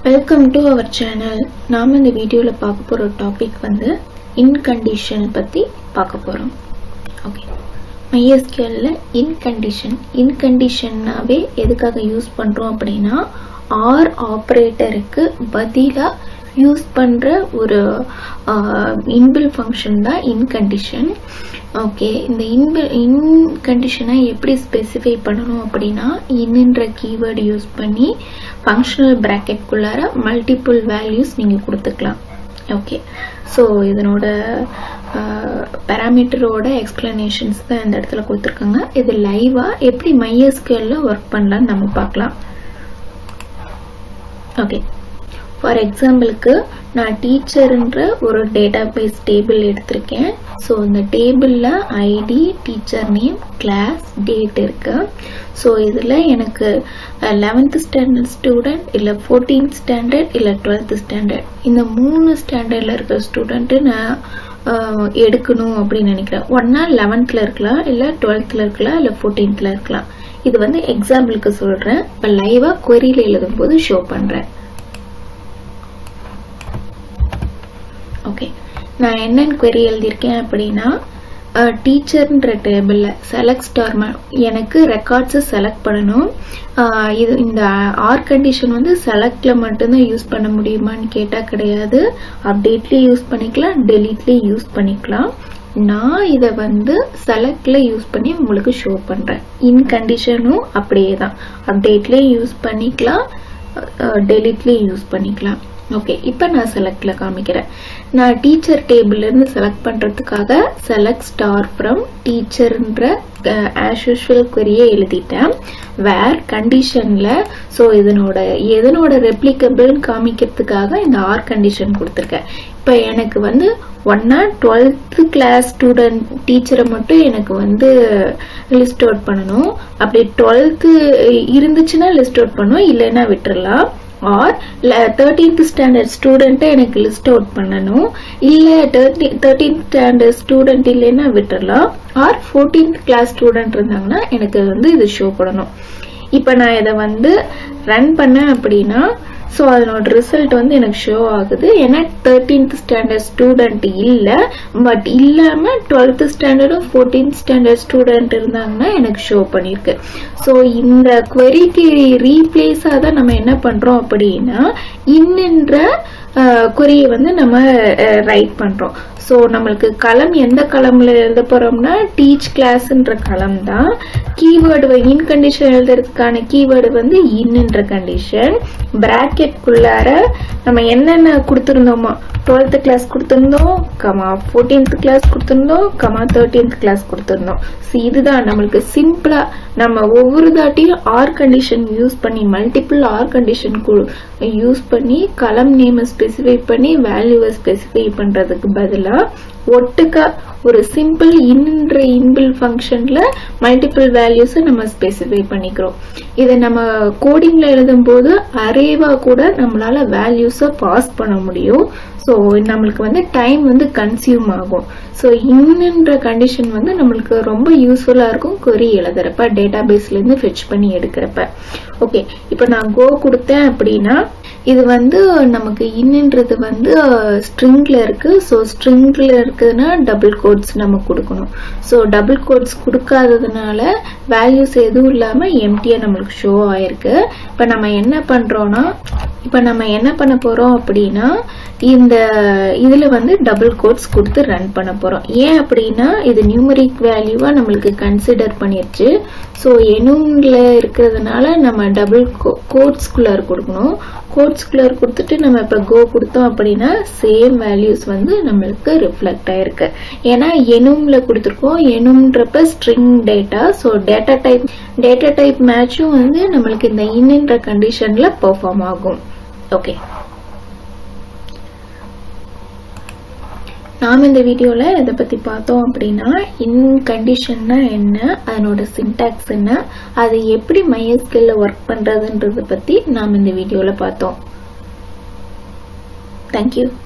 welcome to our channel நாம் இந்த வீடியோவில் பார்க்க போகிற டாபிக் வந்து இன்கண்டிஷன் பற்றி பார்க்க போகிறோம் ஓகே மைஎஸ்கியூஎல்ல இன்கண்டிஷன் இன்கண்டிஷன்னாவே எதுக்காக யூஸ் பண்ணுறோம் அப்படின்னா ஆர் ஆப்ரேட்டருக்கு பதிலாக யூஸ் பண்ணுற ஒரு இன்பில் ஃபங்க்ஷன் தான் இன்கண்டிஷன் ஓகே இந்த இன்பில் இன்கண்டிஷனை எப்படி ஸ்பெசிஃபை பண்ணணும் அப்படின்னா இன்னுன்ற கீவேர்டு யூஸ் பண்ணி ஃபங்க்ஷனல் ப்ராக்கெட்குள்ளார மல்டிபிள் வேல்யூஸ் நீங்கள் கொடுத்துக்கலாம் ஓகே ஸோ இதனோட பேராமீட்டரோட எக்ஸ்பிளனேஷன்ஸ் தான் இந்த இடத்துல கொடுத்துருக்காங்க இது லைவாக எப்படி மைஎஸ்கியூஎல்ல ஒர்க் பண்ணலான்னு நம்ம பார்க்கலாம் ஓகே ஃபார் எக்ஸாம்பிளுக்கு நான் டீச்சருன்ற ஒரு டேட்டா பேஸ் டேபிள் எடுத்திருக்கேன் ஸோ இந்த டேபிளில் ID teacher name class date இருக்கு ஸோ இதில் எனக்கு லெவன்த்து ஸ்டாண்டர்ட் ஸ்டூடெண்ட் இல்லை ஃபோர்டீன்த் ஸ்டாண்டர்ட் இல்லை டுவெல்த்து ஸ்டாண்டர்ட் இந்த மூணு ஸ்டாண்டர்டில் இருக்கிற ஸ்டூடெண்ட்டு நான் எடுக்கணும் அப்படின்னு நினைக்கிறேன் ஒன்னா லெவன்த்தில் இருக்கலாம் இல்லை டுவெல்த்தில் இருக்கலாம் இல்லை ஃபோர்டீன்த்தில் இருக்கலாம் இது வந்து எக்ஸாம்பிளுக்கு சொல்கிறேன் இப்போ லைவாக கொரியில் எழுதும் போது ஷோ பண்ணுறேன் ஓகே நான் என்னென்னு query எழுதியிருக்கேன் அப்படின்னா டீச்சர்ன்ற டேபிளில் செலக்ட் ஸ்டார் எனக்கு ரெக்கார்ட்ஸை செலக்ட் பண்ணணும் இது இந்த ஆர் கண்டிஷன் வந்து செலக்டில் மட்டும்தான் யூஸ் பண்ண முடியுமான்னு கேட்டால் கிடையாது அப்டேட்லேயும் யூஸ் பண்ணிக்கலாம் டெலீட்லேயும் யூஸ் பண்ணிக்கலாம் நான் இதை வந்து செலக்ட்ல யூஸ் பண்ணி உங்களுக்கு ஷோ பண்ணுறேன் இன் கண்டிஷனும் அப்படியே தான் அப்டேட்லேயும் யூஸ் பண்ணிக்கலாம் டெலிட்லேயும் யூஸ் பண்ணிக்கலாம் ஓகே இப்போ நான் செலக்ட்ல காமிக்கிறேன் நான் டீச்சர் டேபிள்லேருந்து செலக்ட் பண்ணுறதுக்காக செலக்ட் ஸ்டார் ஃப்ரம் டீச்சர்ன்ற ஆஸ் யூஷுவல் கொரியை எழுதிட்டேன் வேர் கண்டிஷனில் ஸோ இதனோட எதனோட ரெப்ளிகபிள்னு காமிக்கிறதுக்காக இந்த ஆர் கண்டிஷன் கொடுத்துருக்கேன் இப்போ எனக்கு வந்து ஒன்னா டுவெல்த்து கிளாஸ் ஸ்டூடெண்ட் டீச்சரை மட்டும் எனக்கு வந்து லிஸ்ட் அவுட் பண்ணணும் அப்படி டுவெல்த்து இருந்துச்சுன்னா லிஸ்ட் அவுட் பண்ணும் இல்லைன்னா விட்டுறலாம் ஆர் தேர்ட்டீன்த் ஸ்டாண்டர்ட் ஸ்டூடெண்ட்டை எனக்கு லிஸ்ட் அவுட் பண்ணணும் இல்லை தேர்ட்டி தேர்ட்டீன்த் ஸ்டாண்டர்ட் ஸ்டூடெண்ட் இல்லைன்னா விட்டுடலாம் ஆர் ஃபோர்டீன்த் கிளாஸ் ஸ்டூடெண்ட் இருந்தாங்கன்னா எனக்கு வந்து இது ஷோ பண்ணணும் இப்போ நான் இதை வந்து ரன் பண்ணேன் அப்படின்னா ஸோ அதனோட ரிசல்ட் வந்து எனக்கு ஷோ ஆகுது ஏன்னா தேர்ட்டீன்த் ஸ்டாண்டர்ட் ஸ்டூடெண்ட் இல்லை பட் இல்லாமல் டுவெல்த் ஸ்டாண்டர்டும் ஃபோர்டீன்த் ஸ்டாண்டர்ட் ஸ்டூடெண்ட் இருந்தாங்கன்னா எனக்கு ஷோ பண்ணியிருக்கு ஸோ இந்த queryக்கு ரீப்ளேஸாக தான் நம்ம என்ன பண்ணுறோம் அப்படின்னா இன்னென்ற குறியை வந்து நம்ம ரைட் பண்ணுறோம் ஸோ நம்மளுக்கு களம் எந்த களம்ல எழுத போறோம்னா டீச் கிளாஸ்ன்ற களம் தான் கீவேர்டு இன் கண்டிஷன் எழுதுறதுக்கான கீவேர்டு வந்து இன்னுன்ற கண்டிஷன் பிராக்கெட்குள்ளார நம்ம என்னென்ன கொடுத்துருந்தோமோ டுவெல்த்து கிளாஸ் கொடுத்துருந்தோம் கமா ஃபோர்டீன்த் கிளாஸ் கொடுத்துருந்தோம் கமா தேர்ட்டீன்த் கிளாஸ் கொடுத்துருந்தோம் ஸோ இதுதான் நம்மளுக்கு சிம்பிளா நம்ம ஒவ்வொரு தாட்டியும் ஆர் கண்டிஷன் யூஸ் பண்ணி மல்டிபிள் ஆர் கண்டிஷன் யூஸ் பண்ணி களம் நேமை ஸ்பெசிஃபை பண்ணி வேல்யூவை ஸ்பெசிஃபை பண்றதுக்கு பதிலாக ஒட்டுக்கா ஒரு சிம்பிள் இன்ற இன்பில் ஃபங்க்ஷன்ல மல்டிபிள் வேல்யூஸை நம்ம ஸ்பெசிஃபை பண்ணிக்கிறோம் இதை நம்ம கோடிங்ல எழுதும் போது அரேவா கூட நம்மளால வேல்யூஸை பாஸ் பண்ண முடியும் ஸோ நம்மளுக்கு வந்து டைம் வந்து கன்சியூம் ஆகும் ஸோ இன்னுன்ற கண்டிஷன் வந்து நம்மளுக்கு ரொம்ப யூஸ்ஃபுல்லாக இருக்கும் கொரி எழுதுறப்ப டேட்டா பேஸ்லேருந்து ஃபெச் பண்ணி எடுக்கிறப்ப ஓகே இப்போ நான் கோ கொடுத்தேன் அப்படின்னா இது வந்து நமக்கு இன்னுன்றது வந்து ஸ்ட்ரிங்ல இருக்கு ஸோ ஸ்ட்ரிங்ல இருக்குதுன்னா டபுள் கோட்ஸ் நம்ம கொடுக்கணும் ஸோ டபுள் கோட்ஸ் கொடுக்காததுனால வேல்யூஸ் எதுவும் இல்லாமல் எம்டியாக நம்மளுக்கு ஷோ ஆயிருக்கு இப்போ நம்ம என்ன பண்ணுறோன்னா இப்போ நம்ம என்ன பண்ண போகிறோம் அப்படின்னா இந்த இதில் வந்து டபுள் கோட்ஸ் கொடுத்து ரன் பண்ண போகிறோம் ஏன் அப்படின்னா இது நியூமரிக் வேல்யூவாக நம்மளுக்கு கன்சிடர் பண்ணிருச்சு ஸோ எனும்ல இருக்கிறதுனால நம்ம டபுள் கோட்ஸ்குள்ளர் கொடுக்கணும் கோட்ஸ்குள்ளர் கொடுத்துட்டு நம்ம இப்போ கோ கொடுத்தோம் அப்படின்னா சேம் வேல்யூஸ் வந்து நம்மளுக்கு ரிஃப்ளெக்ட் ஆயிருக்கு ஏன்னா எனும்ல கொடுத்துருக்கோம் எனும்ன்றப்ப string data so data type data type மேட்சும் வந்து நம்மளுக்கு இந்த இன்னின்ற கண்டிஷன்ல பெர்ஃபார்ம் ஆகும் ஓகே நாம் இந்த வீடியோவில் இதை பற்றி பார்த்தோம் அப்படின்னா இன் கண்டிஷன்னா என்ன அதனோட சின்டாக்ஸ் என்ன அது எப்படி மையஸ்கில்ல ஒர்க் பண்ணுறதுன்றதை பற்றி நாம் இந்த வீடியோவில் பார்த்தோம் தேங்க்யூ